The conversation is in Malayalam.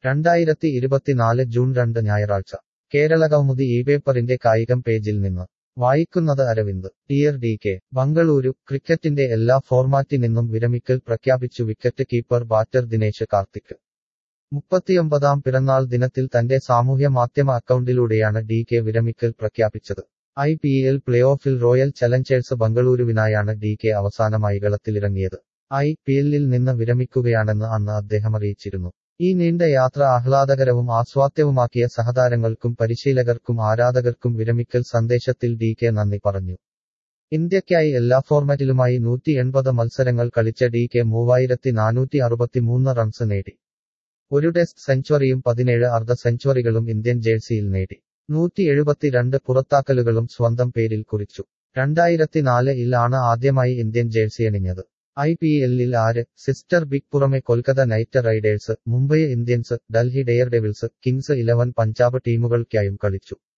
രണ്ടായിരത്തി ഇരുപത്തിനാല് ജൂൺ രണ്ട് ഞായറാഴ്ച കേരളകൗമുദി ഈ പേപ്പറിന്റെ കായികം പേജിൽ നിന്ന് വായിക്കുന്നത് അരവിന്ദ് ടിയർ ഡി കെ ബംഗളൂരു ക്രിക്കറ്റിന്റെ എല്ലാ ഫോർമാറ്റിനിന്നും വിരമിക്കൽ പ്രഖ്യാപിച്ചു wicket keeper batter Dinesh Karthik മുപ്പത്തിയൊമ്പതാം പിറന്നാൾ ദിനത്തിൽ തന്റെ സാമൂഹ്യ മാധ്യമ അക്കൗണ്ടിലൂടെയാണ് ഡി കെ വിരമിക്കൽ പ്രഖ്യാപിച്ചത് ഐ പി എൽ പ്ലേ ഓഫിൽ റോയൽ ചലഞ്ചേഴ്സ് ബംഗളൂരുവിനായാണ് ഡി കെ അവസാനമായി കളത്തിലിറങ്ങിയത് ഐ പി എല്ലിൽ നിന്ന് വിരമിക്കുകയാണെന്ന് അന്ന് അദ്ദേഹം അറിയിച്ചിരുന്നു ഈ നീണ്ട യാത്ര ആഹ്ലാദകരവും ആസ്വാദ്യവുമാക്കിയ സഹതാരങ്ങൾക്കും പരിശീലകർക്കും ആരാധകർക്കും വിരമിക്കൽ സന്ദേശത്തിൽ ഡി കെ നന്ദി പറഞ്ഞു ഇന്ത്യയ്ക്കായി എല്ലാ ഫോർമാറ്റിലുമായി നൂറ്റി എൺപത് മത്സരങ്ങൾ കളിച്ച ഡി കെ മൂവായിരത്തി നാനൂറ്റി അറുപത്തിമൂന്ന് റൺസ് നേടി ഒരു ടെസ്റ്റ് സെഞ്ചുറിയും പതിനേഴ് അർദ്ധ സെഞ്ചുറികളും ഇന്ത്യൻ ജേഴ്സിയിൽ നേടി നൂറ്റി എഴുപത്തിരണ്ട് പുറത്താക്കലുകളും സ്വന്തം പേരിൽ കുറിച്ചു രണ്ടായിരത്തിനാല് ഇൽ ആണ് ആദ്യമായി ഇന്ത്യൻ ജേഴ്സി അണിഞ്ഞത് ഐ പി എല്ലിൽ ആര് സിസ്റ്റർ ബിഗ് പുറമെ Kolkata Knight Riders Mumbai Indians Delhi Daredevils Kings Eleven Punjab ടീമുകൾക്കായും കളിച്ചു